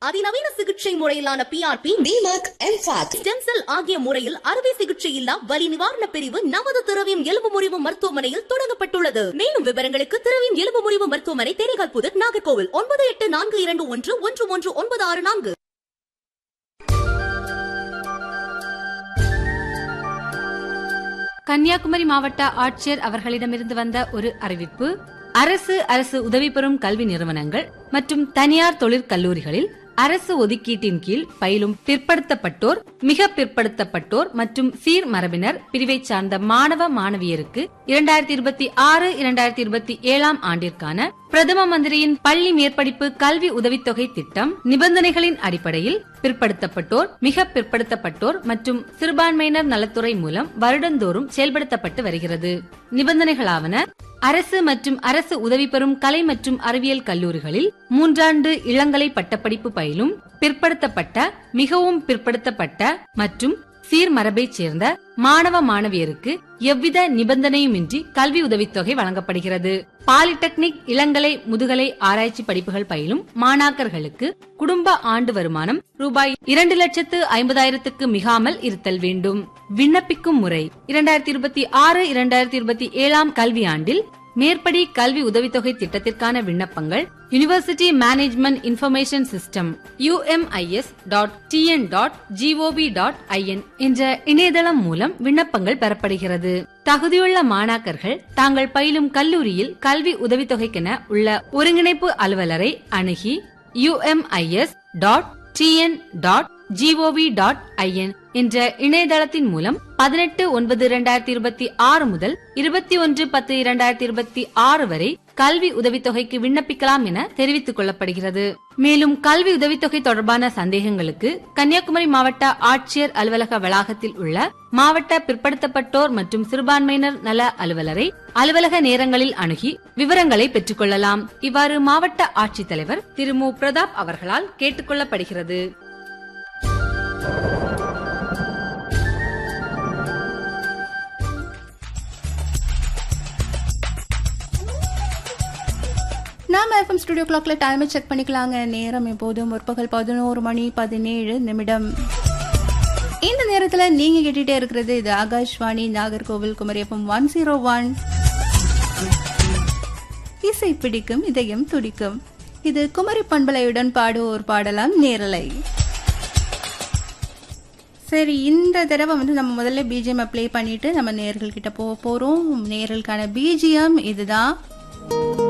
அதிநவீன சிகிச்சை முறையிலான PRP DMAC MFAC stem cell ஆகிய முறையில் அறுவை சிகிச்சை இல்லா வலி நிவாரண பிரிவு நவத திரவியம் எலும்பு முறிவு மருத்துவமனையில் தொடங்கப்பட்டுள்ளது மேலும் விவரங்களுக்கு திரவியம் எலும்பு முறிவு மருத்துவமனை தேனிகால் புதர் நாகர்கோவில் ஒன்பது எட்டு நான்கு இரண்டு ஒன்று ஒன்று ஒன்று ஒன்பது ஆறு நான்கு கன்னியாகுமரி மாவட்ட ஆட்சியர் அவர்களிடமிருந்து வந்த ஒரு அறிவிப்பு அரசு அரசு உதவி பெறும் கல்வி நிறுவனங்கள் மற்றும் தனியார் தொழிற்கல்லூரிகளில் அரசு ஒதுக்கீட்டின் கீழ் பயிலும் பிற்படுத்தப்பட்டோர் மிக பிற்படுத்தப்பட்டோர் மற்றும் சீர் மரபினர் பிரிவை சார்ந்த மாணவ மாணவியருக்கு இரண்டாயிரத்தி இருபத்தி ஆறு இரண்டாயிரத்தி இருபத்தி ஏழாம் ஆண்டிற்கான பிரதம மந்திரியின் பள்ளி மேற்படிப்பு கல்வி உதவித்தொகை திட்டம் நிபந்தனைகளின் அடிப்படையில் பிற்படுத்தப்பட்டோர் மிக பிற்படுத்தப்பட்டோர் மற்றும் சிறுபான்மையினர் நலத்துறை மூலம் வருடந்தோறும் செயல்படுத்தப்பட்டு வருகிறது நிபந்தனைகளாவன அரசு மற்றும் அரசு உதவி பெறும் கலை மற்றும் அறிவியல் கல்லூரிகளில் மூன்றாண்டு இளங்கலை பட்டப்படிப்பு பயிலும் பிற்படுத்தப்பட்ட மிகவும் பிற்படுத்தப்பட்ட மற்றும் சீர்மரபைச் சேர்ந்த மாணவ மாணவியருக்கு எவ்வித நிபந்தனையுமின்றி கல்வி உதவித்தொகை வழங்கப்படுகிறது பாலிடெக்னிக் இளங்கலை முதுகலை ஆராய்ச்சி படிப்புகள் பயிலும் மாணாக்கர்களுக்கு குடும்ப ஆண்டு வருமானம் ரூபாய் இரண்டு லட்சத்து ஐம்பதாயிரத்துக்கு மிகாமல் இருத்தல் வேண்டும் விண்ணப்பிக்கும் முறை இரண்டாயிரத்தி இருபத்தி ஆறு இரண்டாயிரத்தி இருபத்தி ஏழாம் கல்வியாண்டில் மேற்படி கல்வி உதவித்தொகை திட்டத்திற்கான விண்ணப்பங்கள் university management information system UMIS dot TN dot GOV dot IN என்ற இணையதளம் மூலம் விண்ணப்பங்கள் பெறப்படுகிறது தகுதியுள்ள மாணாக்கர்கள் தாங்கள் பயிலும் கல்லூரியில் கல்வி உதவித்தொகைக்கென உள்ள ஒருங்கிணைப்பு அலுவலரை அணுகி UMIS dot TN dot GOV dot IN என்ற இணையதளத்தின் மூலம் பதினெட்டு ஒன்பது இரண்டாயிரத்தி இருபத்தி ஆறு முதல் இருபத்தி ஒன்று பத்து இரண்டாயிரத்தி இருபத்தி ஆறு வரை கல்வி உதவித்தொகைக்கு விண்ணப்பிக்கலாம் என தெரிவித்துக் கொள்ளப்படுகிறது மேலும் கல்வி உதவித்தொகை தொடர்பான சந்தேகங்களுக்கு கன்னியாகுமரி மாவட்ட ஆட்சியர் அலுவலக வளாகத்தில் உள்ள மாவட்ட பிற்படுத்தப்பட்டோர் மற்றும் சிறுபான்மையினர் நல அலுவலரை அலுவலக நேரங்களில் அணுகி விவரங்களை பெற்றுக் கொள்ளலாம் இவ்வாறு மாவட்ட ஆட்சித்தலைவர் திரு மு பிரதாப் அவர்களால் கேட்டுக் கொள்ளப்படுகிறது நாம எஃப்எம் ஸ்டுடியோ கிளாக்ல டைமை செக் பண்ணிக்கலாங்க நேரம் எப்போதும் முற்பகல் பதினோரு மணி பதினேழு நிமிடம் இந்த நேரத்துல நீங்க கேட்டுட்டே இருக்கிறது இது ஆகாஷ்வாணி நாகர்கோவில் குமரியப்பம் ஒன் ஜீரோ ஒன் இசை பிடிக்கும் இதயம் துடிக்கும் இது குமரி பண்பலையுடன் பாடுவோர் பாடலாம் நேரலை சரி இந்த தடவை வந்து நம்ம முதல்ல பிஜிஎம் ப்ளே பண்ணிட்டு நம்ம நேர்கள் கிட்ட போக போறோம் நேர்களுக்கான பிஜிஎம் இதுதான்